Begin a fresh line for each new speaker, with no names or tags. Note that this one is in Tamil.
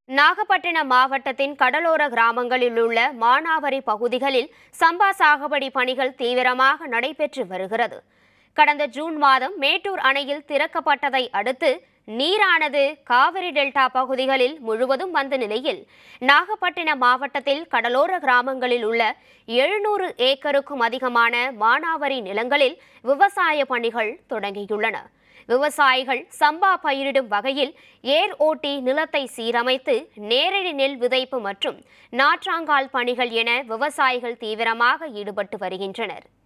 நாகப்பட்டினம் மாவட்டத்தின் கடலோர கிராமங்களில் உள்ள மானாவரி பகுதிகளில் சம்பா சாகுபடி பணிகள் தீவிரமாக நடைபெற்று வருகிறது கடந்த ஜூன் மாதம் மேட்டூர் அணையில் திறக்கப்பட்டதை அடுத்து நீரானது காவிரி டெல்டா பகுதிகளில் முழுவதும் வந்த நிலையில் நாகப்பட்டினம் மாவட்டத்தில் கடலோர கிராமங்களில் உள்ள எழுநூறு ஏக்கருக்கும் அதிகமான மானாவரி நிலங்களில் விவசாய பணிகள் தொடங்கியுள்ளன விவசாயிகள் சம்பா பயிரிடும் வகையில் ஏர் ஓட்டி நிலத்தை சீரமைத்து நேரடி நெல் விதைப்பு மற்றும் நாற்றாங்கால் பணிகள் என விவசாயிகள் தீவிரமாக ஈடுபட்டு வருகின்றனர்